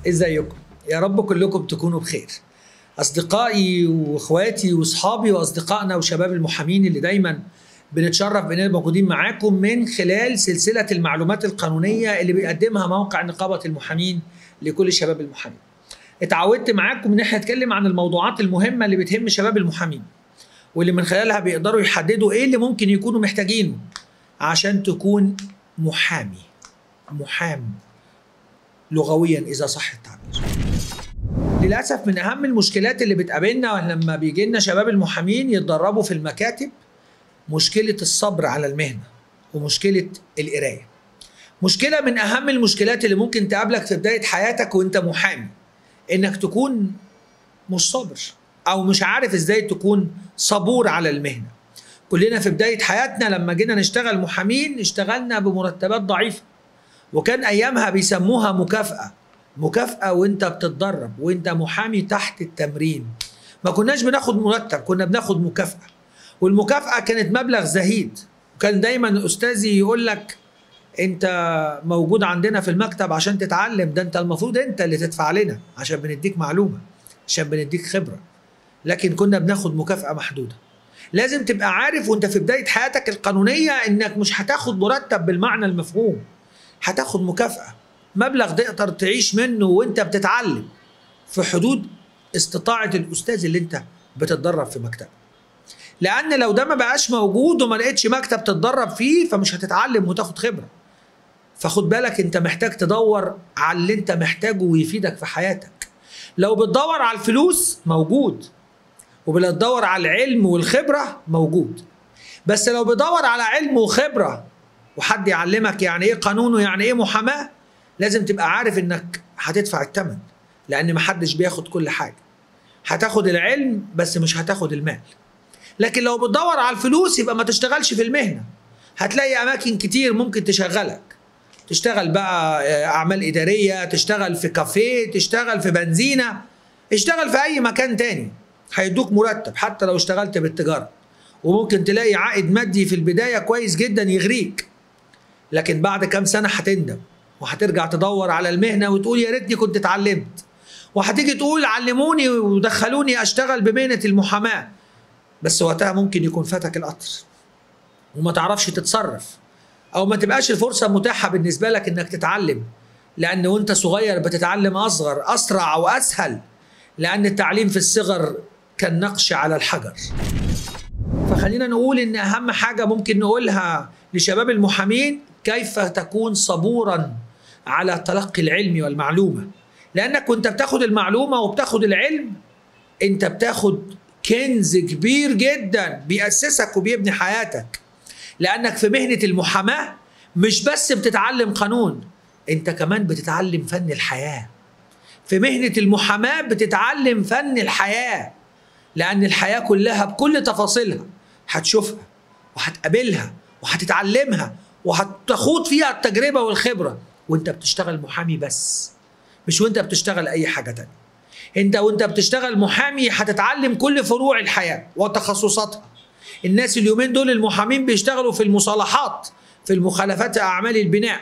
ازيكم يا رب كلكم تكونوا بخير اصدقائي واخواتي واصحابي واصدقائنا وشباب المحامين اللي دايما بنتشرف باننا موجودين معاكم من خلال سلسله المعلومات القانونيه اللي بيقدمها موقع نقابه المحامين لكل شباب المحامين اتعودت معاكم ان احنا نتكلم عن الموضوعات المهمه اللي بتهم شباب المحامين واللي من خلالها بيقدروا يحددوا ايه اللي ممكن يكونوا محتاجينه عشان تكون محامي محام لغويا اذا صح التعبير للاسف من اهم المشكلات اللي بتقابلنا لما بيجي لنا شباب المحامين يتدربوا في المكاتب مشكله الصبر على المهنه ومشكله القرايه مشكله من اهم المشكلات اللي ممكن تقابلك في بدايه حياتك وانت محامي انك تكون مش صابر او مش عارف ازاي تكون صبور على المهنه كلنا في بدايه حياتنا لما جينا نشتغل محامين اشتغلنا بمرتبات ضعيفه وكان ايامها بيسموها مكافاه مكافاه وانت بتتدرب وانت محامي تحت التمرين ما كناش بناخد مرتب كنا بناخد مكافاه والمكافاه كانت مبلغ زهيد وكان دايما استاذي يقول لك انت موجود عندنا في المكتب عشان تتعلم ده انت المفروض انت اللي تدفع لنا عشان بنديك معلومه عشان بنديك خبره لكن كنا بناخد مكافاه محدوده لازم تبقى عارف وانت في بدايه حياتك القانونيه انك مش هتاخد مرتب بالمعنى المفهوم هتاخد مكافاه مبلغ تقدر تعيش منه وانت بتتعلم في حدود استطاعه الاستاذ اللي انت بتتدرب في مكتبه لان لو ده ما بقاش موجود وما لقيتش مكتب تتدرب فيه فمش هتتعلم وتاخد خبره فخد بالك انت محتاج تدور على اللي انت محتاجه ويفيدك في حياتك لو بتدور على الفلوس موجود وبتدور على العلم والخبره موجود بس لو بتدور على علم وخبره وحد يعلمك يعني ايه قانون ويعني ايه محاماه لازم تبقى عارف انك هتدفع الثمن لان محدش بياخد كل حاجه هتاخد العلم بس مش هتاخد المال لكن لو بتدور على الفلوس يبقى ما تشتغلش في المهنه هتلاقي اماكن كتير ممكن تشغلك تشتغل بقى اعمال اداريه تشتغل في كافيه تشتغل في بنزينه اشتغل في اي مكان تاني هيدوك مرتب حتى لو اشتغلت بالتجاره وممكن تلاقي عائد مادي في البدايه كويس جدا يغريك لكن بعد كام سنه هتندم وهترجع تدور على المهنه وتقول يا ريتني كنت اتعلمت وهتيجي تقول علموني ودخلوني اشتغل بمهنه المحاماه بس وقتها ممكن يكون فاتك القطر وما تعرفش تتصرف او ما تبقاش الفرصه متاحه بالنسبه لك انك تتعلم لان وانت صغير بتتعلم اصغر اسرع واسهل لان التعليم في الصغر كالنقش على الحجر فخلينا نقول ان اهم حاجه ممكن نقولها لشباب المحامين كيف تكون صبورا على تلقي العلم والمعلومه لانك وانت بتاخد المعلومه وبتاخد العلم انت بتاخد كنز كبير جدا بيأسسك وبيبني حياتك لأنك في مهنة المحاماة مش بس بتتعلم قانون أنت كمان بتتعلم فن الحياة في مهنة المحاماة بتتعلم فن الحياة لأن الحياة كلها بكل تفاصيلها هتشوفها وهتقابلها وهتتعلمها وهتخوض فيها التجربة والخبرة وانت بتشتغل محامي بس مش وانت بتشتغل أي حاجة تانية انت وانت بتشتغل محامي هتتعلم كل فروع الحياه وتخصصاتها الناس اليومين دول المحامين بيشتغلوا في المصالحات في المخالفات اعمال البناء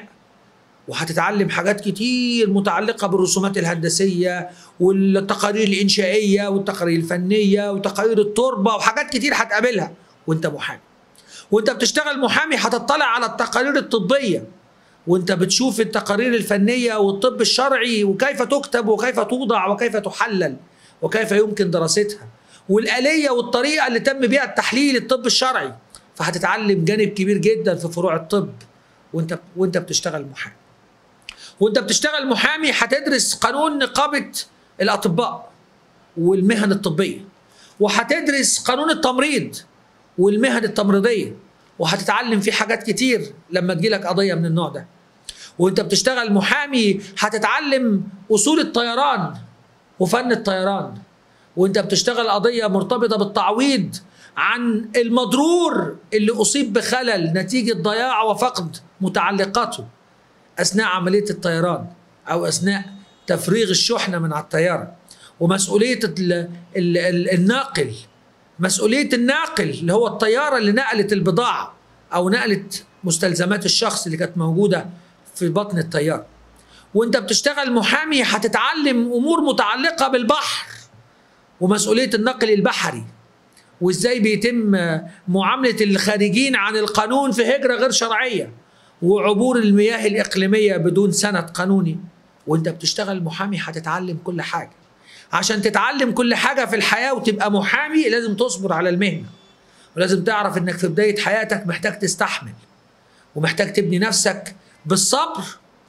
وهتتعلم حاجات كتير متعلقه بالرسومات الهندسيه والتقارير الانشائيه والتقارير الفنيه وتقارير التربه وحاجات كتير هتقابلها وانت محامي وانت بتشتغل محامي هتطلع على التقارير الطبيه وانت بتشوف التقارير الفنية والطب الشرعي وكيف تكتب وكيف توضع وكيف تحلل وكيف يمكن دراستها والآلية والطريقة اللي تم بها التحليل الطب الشرعي فهتتعلم جانب كبير جدا في فروع الطب وانت وانت بتشتغل محامي وانت بتشتغل محامي هتدرس قانون نقابة الأطباء والمهن الطبية وهتدرس قانون التمريض والمهن التمريضية وهتتعلم فيه حاجات كتير لما تجيلك قضيه من النوع ده وانت بتشتغل محامي هتتعلم اصول الطيران وفن الطيران وانت بتشتغل قضيه مرتبطه بالتعويض عن المضرور اللي اصيب بخلل نتيجه ضياع وفقد متعلقاته اثناء عمليه الطيران او اثناء تفريغ الشحنه من على الطياره ومسؤوليه ال ال ال الناقل مسؤوليه الناقل اللي هو الطياره اللي نقلت البضاعه او نقلت مستلزمات الشخص اللي كانت موجوده في بطن الطياره وانت بتشتغل محامي هتتعلم امور متعلقه بالبحر ومسؤوليه النقل البحري وازاي بيتم معامله الخارجين عن القانون في هجره غير شرعيه وعبور المياه الاقليميه بدون سند قانوني وانت بتشتغل محامي هتتعلم كل حاجه عشان تتعلم كل حاجه في الحياه وتبقى محامي لازم تصبر على المهنه ولازم تعرف انك في بدايه حياتك محتاج تستحمل ومحتاج تبني نفسك بالصبر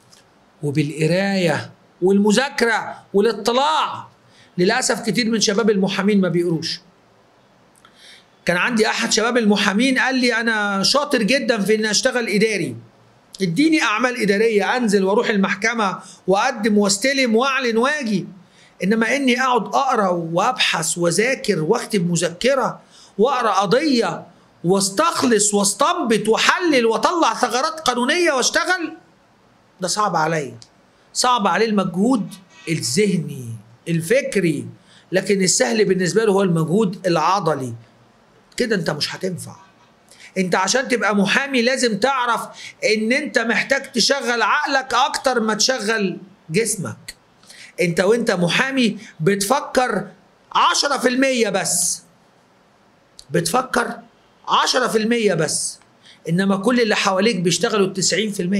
وبالقرايه والمذاكره والاطلاع للاسف كتير من شباب المحامين ما بيقروش كان عندي احد شباب المحامين قال لي انا شاطر جدا في اني اشتغل اداري اديني اعمال اداريه انزل واروح المحكمه واقدم واستلم واعلن واجي انما اني اقعد اقرا وابحث واذاكر واكتب مذكره واقرا قضيه واستخلص واستنبط واحلل واطلع ثغرات قانونيه واشتغل ده صعب عليا صعب عليه المجهود الذهني الفكري لكن السهل بالنسبه له هو المجهود العضلي كده انت مش هتنفع انت عشان تبقى محامي لازم تعرف ان انت محتاج تشغل عقلك اكتر ما تشغل جسمك انت وانت محامي بتفكر 10% بس بتفكر 10% بس انما كل اللي حواليك بيشتغلوا 90%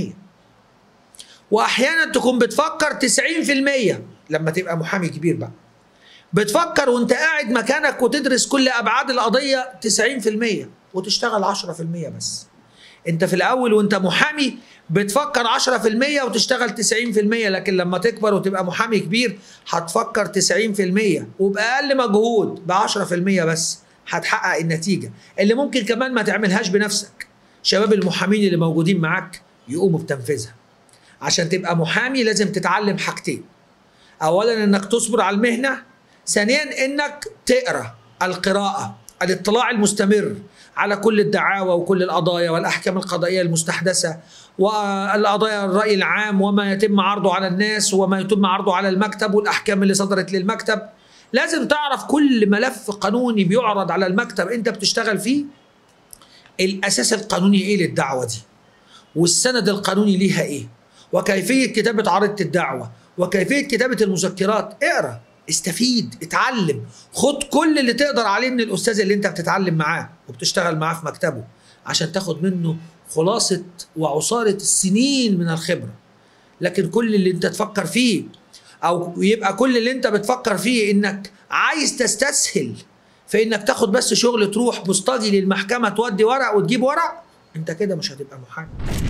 واحيانا تكون بتفكر 90% لما تبقى محامي كبير بقى بتفكر وانت قاعد مكانك وتدرس كل ابعاد القضيه 90% وتشتغل 10% بس انت في الاول وانت محامي بتفكر 10% وتشتغل 90% لكن لما تكبر وتبقى محامي كبير هتفكر 90% وباقل مجهود ب 10% بس هتحقق النتيجه اللي ممكن كمان ما تعملهاش بنفسك شباب المحامين اللي موجودين معاك يقوموا بتنفيذها عشان تبقى محامي لازم تتعلم حاجتين اولا انك تصبر على المهنه ثانيا انك تقرا القراءه الاطلاع المستمر على كل الدعاوى وكل القضايا والاحكام القضائيه المستحدثه والقضايا الراي العام وما يتم عرضه على الناس وما يتم عرضه على المكتب والاحكام اللي صدرت للمكتب لازم تعرف كل ملف قانوني بيعرض على المكتب انت بتشتغل فيه الاساس القانوني ايه للدعوه دي والسند القانوني ليها ايه وكيفيه كتابه عريضه الدعوه وكيفيه كتابه المذكرات اقرا استفيد اتعلم خد كل اللي تقدر عليه من الاستاذ اللي انت بتتعلم معاه وبتشتغل معاه في مكتبه عشان تاخد منه خلاصه وعصاره السنين من الخبره لكن كل اللي انت تفكر فيه او يبقى كل اللي انت بتفكر فيه انك عايز تستسهل في انك تاخد بس شغل تروح بوسطجي للمحكمه تودي ورق وتجيب ورق انت كده مش هتبقى محامي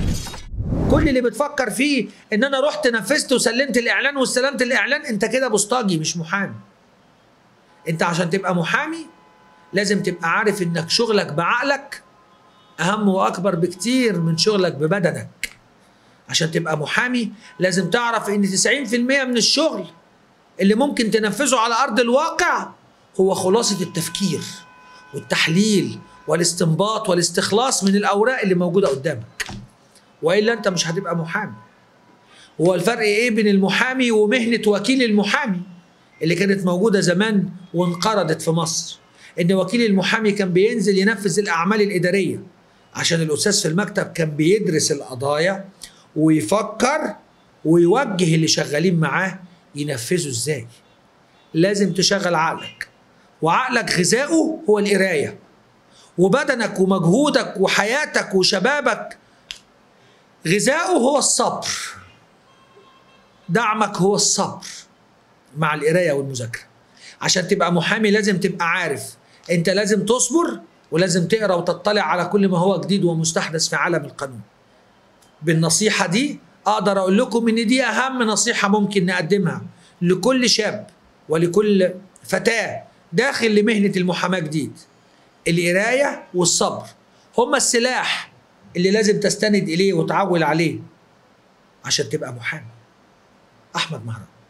كل اللي بتفكر فيه ان انا رحت نفذت وسلمت الاعلان واستلمت الاعلان انت كده بوسطجي مش محامي انت عشان تبقى محامي لازم تبقى عارف انك شغلك بعقلك اهم واكبر بكتير من شغلك ببدنك عشان تبقى محامي لازم تعرف ان 90% من الشغل اللي ممكن تنفذه على ارض الواقع هو خلاصه التفكير والتحليل والاستنباط والاستخلاص من الاوراق اللي موجوده قدامك والا انت مش هتبقى محامي هو الفرق ايه بين المحامي ومهنه وكيل المحامي اللي كانت موجوده زمان وانقرضت في مصر ان وكيل المحامي كان بينزل ينفذ الاعمال الاداريه عشان الاستاذ في المكتب كان بيدرس القضايا ويفكر ويوجه اللي شغالين معاه ينفذوا ازاي لازم تشغل عقلك وعقلك غذاؤه هو القرايه وبدنك ومجهودك وحياتك وشبابك غذاؤه هو الصبر دعمك هو الصبر مع القرايه والمذاكره عشان تبقى محامي لازم تبقى عارف انت لازم تصبر ولازم تقرا وتطلع على كل ما هو جديد ومستحدث في عالم القانون بالنصيحه دي اقدر اقول لكم ان دي اهم نصيحه ممكن نقدمها لكل شاب ولكل فتاه داخل لمهنه المحاماه جديد القرايه والصبر هما السلاح اللي لازم تستند اليه وتعول عليه عشان تبقى محامي احمد مهران